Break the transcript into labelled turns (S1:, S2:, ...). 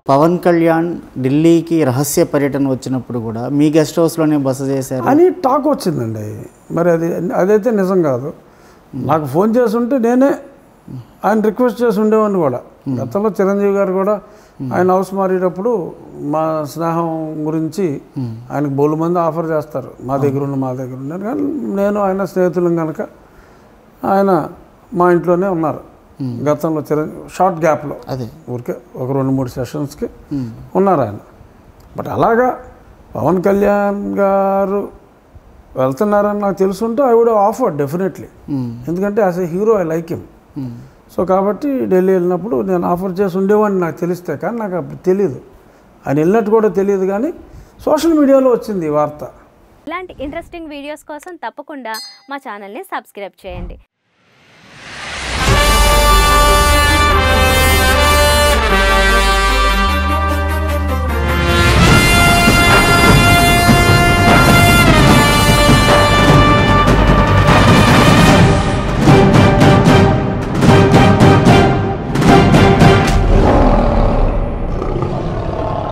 S1: పవన్ కళ్యాణ్ ఢిల్లీకి రహస్య పర్యటన వచ్చినప్పుడు కూడా మీ గెస్ట్ హౌస్లోనే బస చేశారు
S2: అని టాక్ వచ్చిందండి మరి అది అదైతే నిజం కాదు నాకు ఫోన్ చేసి ఉంటే నేనే ఆయన రిక్వెస్ట్ చేసి ఉండేవాడిని కూడా గతంలో చిరంజీవి గారు కూడా ఆయన హౌస్ మారేటప్పుడు మా స్నేహం గురించి ఆయనకు బోలు మంది ఆఫర్ చేస్తారు మా దగ్గర ఉన్న మా దగ్గర ఉన్నారు కానీ నేను ఆయన స్నేహితులం కనుక ఆయన మా ఇంట్లోనే ఉన్నారు గతంలో చిరంజీవి షార్ట్ గ్యాప్లో
S1: అదే
S2: ఊరికే ఒక రెండు మూడు సెషన్స్కి ఉన్నారు ఆయన బట్ అలాగా పవన్ కళ్యాణ్ గారు వెళ్తున్నారని నాకు తెలుసుంటే I would offer definitely
S1: hmm.
S2: ఎందుకంటే as a hero I like him
S1: hmm.
S2: So కాబట్టి ఢిల్లీ వెళ్ళినప్పుడు నేను ఆఫర్ చేసి ఉండేవాడిని నాకు తెలిస్తే కానీ నాకు అప్పుడు తెలియదు ఆయన వెళ్ళినట్టు కూడా తెలియదు కానీ సోషల్ మీడియాలో వచ్చింది ఈ వార్త
S3: ఇలాంటి ఇంట్రెస్టింగ్ వీడియోస్ కోసం తప్పకుండా మా ఛానల్ని సబ్స్క్రైబ్ చేయండి